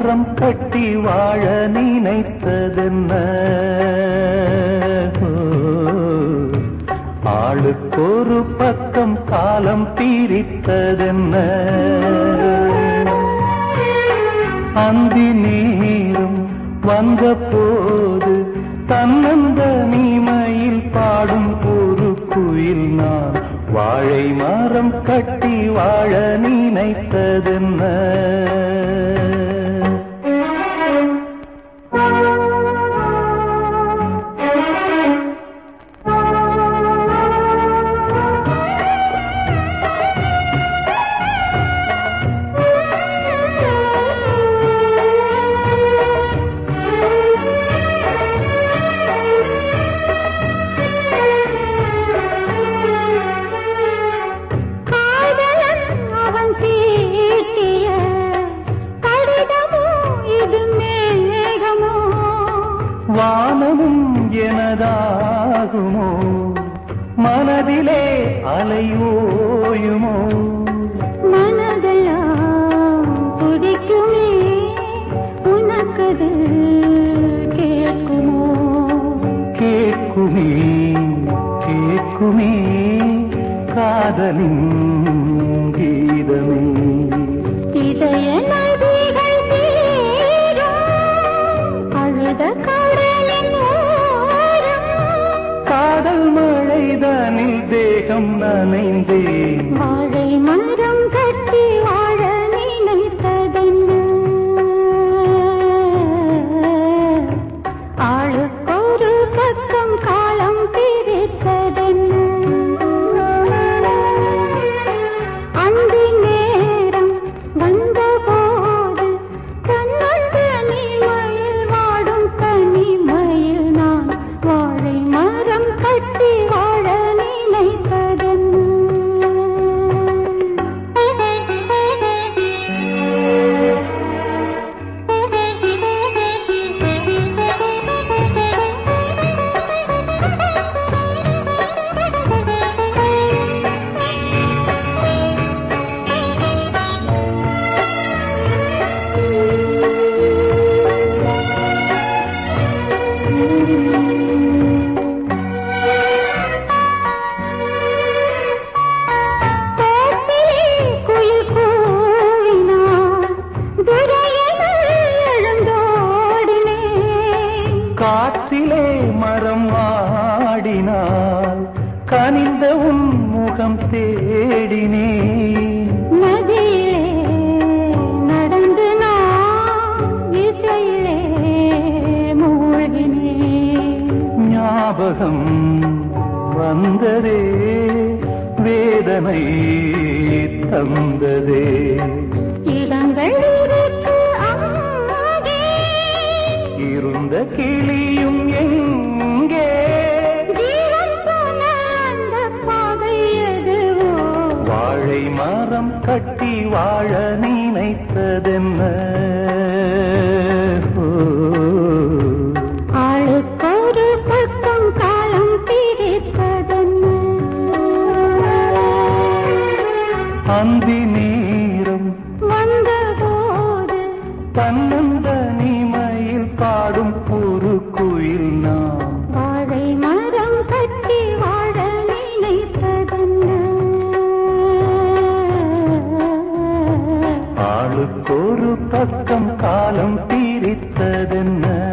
மரம் கட்டி வாழ நினைத்ததென்ன ஓ, ஆளுக்கொரு பக்கம் காலம் பிரித்ததென்ன அந்தி நேரம் வந்த போது தன்னந்த நீமையில் பாடும் ஒரு குயில் நான் வாழை மரம் கட்டி வாழ நினைத்ததென்ன காதலன் அவன் தீட்டிய கடிதமோ இது மேகமோ வானமும் எனதாகுமோ மனதிலே அலையோயுமோ மனதெல்லாம் துடிக்குமே உனக்கது கேட்குமோ கேட்குமே கேட்குமே காதலின் கீதமே இதய நதிகள் சேரும் அழுத கடலின் ஓரம் காதல் மழைதனில் தேகம் நனைந்தேன் வாழை மரம் கட்டி வாழ நினைத்ததென்ன ஆளுக்கொரு பக்கம் காலம் பிரித்ததென்ன அந்தி நேரம் வந்தபோது தன்னந்த நீமையில் வாடும் தனிமையில் நான் வாழை மரம் கட்டி வாழ தோப்பிலே குயில் கூவினார் துரையென எழுந்தோடினேன் காற்றிலே மரம் ஆடினால் கனிந்த உன் முகம் தேடினேன் நதியிலே நடந்து நான் இசையிலே மூழ்கினேன் ஞாபகம் வந்ததே வேதனை தந்ததே இடங்கள் இருக்கு அங்கே இருந்த கிளியும் எங்கே ஜீவன் போன அந்த பாதை எதுவோ வாழை மரம் கட்டி வாழ நினைத்ததென்ன ஓ, ஆளுக்கொரு பக்கம் காலம் பிரித்ததென்ன அந்தி நேரம் வந்தபோது தன்னந்த நீமையில் பாடும் ஒரு குயில் நாம் வாழை மரம் கட்டி வாழ நினைத்ததென்ன ஆளுக்கொரு பக்கம் காலம் பிரித்ததென்ன